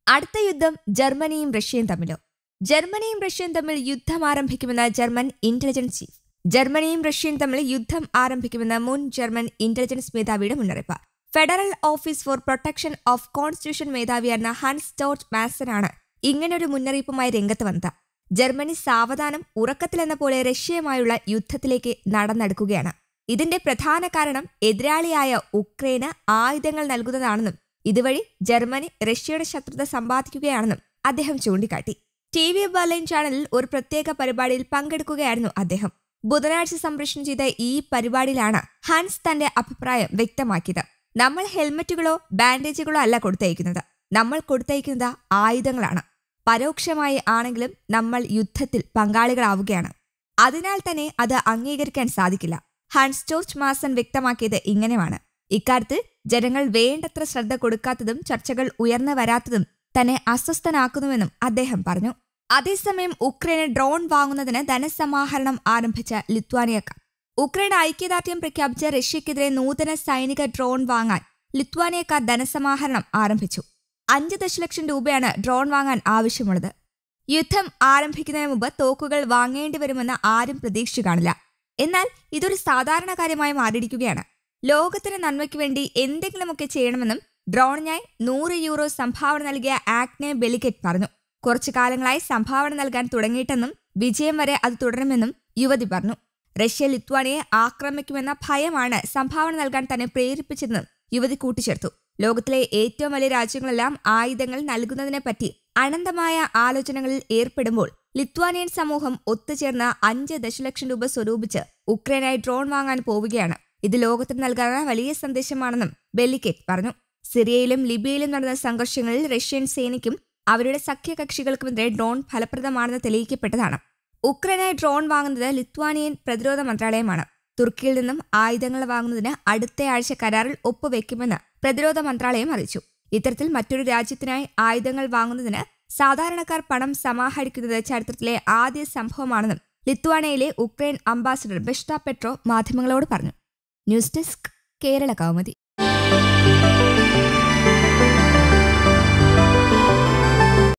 അടുത്ത യുദ്ധം ജർമ്മനിയും റഷ്യയും തമ്മിലോ ജർമ്മനിയും റഷ്യയും തമ്മിൽ യുദ്ധം ആരംഭിക്കുമെന്ന് ജർമ്മൻ ഇന്റലിജൻസ് ചീഫ് ജർമ്മനിയും റഷ്യയും തമ്മിൽ യുദ്ധം ആരംഭിക്കുമെന്ന് മുൻ ജർമ്മൻ ഇന്റലിജൻസ് മേധാവിയുടെ മുന്നറിയിപ്പ് federal office for protection of constitution മേധാവിയായിരുന്ന ഹൻസ് ജോർജ് മാസനാണ് ഇങ്ങനൊരു മുന്നറിയിപ്പുമായി രംഗത്ത് വന്നത് ജർമ്മനി സാവധാനം ഉറക്കത്തിലെന്ന പോലെ റഷ്യയുമായുള്ള യുദ്ധത്തിലേക്ക് നടന്നെടുക്കുകയാണ് ഇതിന്റെ പ്രധാന കാരണം എതിരാളിയായ ഉക്രൈന് ആയുധങ്ങൾ നൽകുന്നതാണെന്നും ഇതുവഴി ജർമ്മനി റഷ്യയുടെ ശത്രുത സമ്പാദിക്കുകയാണെന്നും അദ്ദേഹം ചൂണ്ടിക്കാട്ടി ടി വി ബർലൈൻ ചാനലിൽ ഒരു പ്രത്യേക പരിപാടിയിൽ പങ്കെടുക്കുകയായിരുന്നു അദ്ദേഹം ബുധനാഴ്ച സംപ്രേഷണം ചെയ്ത ഈ പരിപാടിയിലാണ് ഹാൻസ് തന്റെ അഭിപ്രായം വ്യക്തമാക്കിയത് നമ്മൾ ഹെൽമറ്റുകളോ ബാൻഡേജുകളോ അല്ല കൊടുത്തയക്കുന്നത് നമ്മൾ കൊടുത്തയക്കുന്നത് ആയുധങ്ങളാണ് പരോക്ഷമായി ആണെങ്കിലും നമ്മൾ യുദ്ധത്തിൽ പങ്കാളികളാവുകയാണ് അതിനാൽ തന്നെ അത് അംഗീകരിക്കാൻ സാധിക്കില്ല ഹാൻസ് ജോർജ് മാസൻ വ്യക്തമാക്കിയത് ഇങ്ങനെയാണ് ഇക്കാര്യത്തിൽ ജനങ്ങൾ വേണ്ടത്ര ശ്രദ്ധ കൊടുക്കാത്തതും ചർച്ചകൾ ഉയർന്നു വരാത്തതും തന്നെ അസ്വസ്ഥനാക്കുന്നുവെന്നും അദ്ദേഹം പറഞ്ഞു അതേസമയം ഉക്രൈന് ഡ്രോൺ വാങ്ങുന്നതിന് ധനസമാഹരണം ആരംഭിച്ച ലിത്വാനിയക്കാർ ഉക്രൈൻ ഐക്യദാർഢ്യം പ്രഖ്യാപിച്ച റഷ്യക്കെതിരെ നൂതന സൈനിക ഡ്രോൺ വാങ്ങാൻ ലിത്വാനിയക്കാർ ധനസമാഹരണം ആരംഭിച്ചു അഞ്ച് ദശലക്ഷം രൂപയാണ് ഡ്രോൺ വാങ്ങാൻ ആവശ്യമുള്ളത് യുദ്ധം ആരംഭിക്കുന്നതിന് മുമ്പ് തോക്കുകൾ വാങ്ങേണ്ടി വരുമെന്ന് ആരും പ്രതീക്ഷിച്ചു കാണില്ല എന്നാൽ ഇതൊരു സാധാരണ കാര്യമായി മാറിയിരിക്കുകയാണ് ലോകത്തിന് നന്മയ്ക്ക് വേണ്ടി എന്തെങ്കിലുമൊക്കെ ചെയ്യണമെന്നും ഡ്രോണിനായി നൂറ് യൂറോ സംഭാവന നൽകിയ ആക്നെ ബെലിക്കറ്റ് പറഞ്ഞു കുറച്ചു കാലങ്ങളായി സംഭാവന നൽകാൻ തുടങ്ങിയിട്ടെന്നും വിജയം വരെ അത് തുടരുമെന്നും യുവതി പറഞ്ഞു റഷ്യ ലിത്വാനിയെ ആക്രമിക്കുമെന്ന ഭയമാണ് സംഭാവന നൽകാൻ തന്നെ പ്രേരിപ്പിച്ചതെന്നും യുവതി കൂട്ടിച്ചേർത്തു ലോകത്തിലെ ഏറ്റവും വലിയ രാജ്യങ്ങളെല്ലാം ആയുധങ്ങൾ നൽകുന്നതിനെപ്പറ്റി അനന്തമായ ആലോചനകളിൽ ഏർപ്പെടുമ്പോൾ ലിത്വാനിയൻ സമൂഹം ഒത്തുചേർന്ന് അഞ്ച് ദശലക്ഷം രൂപ സ്വരൂപിച്ച് ഉക്രൈനായി ഡ്രോൺ വാങ്ങാൻ പോവുകയാണ് ഇത് ലോകത്തിന് നൽകാൻ വലിയ സന്ദേശമാണെന്നും ബെല്ലിക്കേറ്റ് പറഞ്ഞു സിറിയയിലും ലിബിയയിലും നടന്ന സംഘർഷങ്ങളിൽ റഷ്യൻ സേനയ്ക്കും അവരുടെ സഖ്യകക്ഷികൾക്കുമെതിരെ ഡ്രോൺ ഫലപ്രദമാണെന്ന് തെളിയിക്കപ്പെട്ടതാണ് ഉക്രൈനായി ഡ്രോൺ വാങ്ങുന്നത് ലിത്വാനിയൻ പ്രതിരോധ മന്ത്രാലയമാണ് തുർക്കിയിൽ നിന്നും ആയുധങ്ങൾ വാങ്ങുന്നതിന് അടുത്ത ആഴ്ച കരാറിൽ ഒപ്പുവെക്കുമെന്ന് പ്രതിരോധ മന്ത്രാലയം അറിയിച്ചു ഇത്തരത്തിൽ മറ്റൊരു രാജ്യത്തിനായി ആയുധങ്ങൾ വാങ്ങുന്നതിന് സാധാരണക്കാർ പണം സമാഹരിക്കുന്നത് ചരിത്രത്തിലെ ആദ്യ സംഭവമാണെന്നും ലിത്വാനയിലെ ഉക്രൈൻ അംബാസിഡർ ബെഷ്ത പെട്രോ മാധ്യമങ്ങളോട് പറഞ്ഞു ന്യൂസ് ഡെസ്ക് കേരള കൗമുദി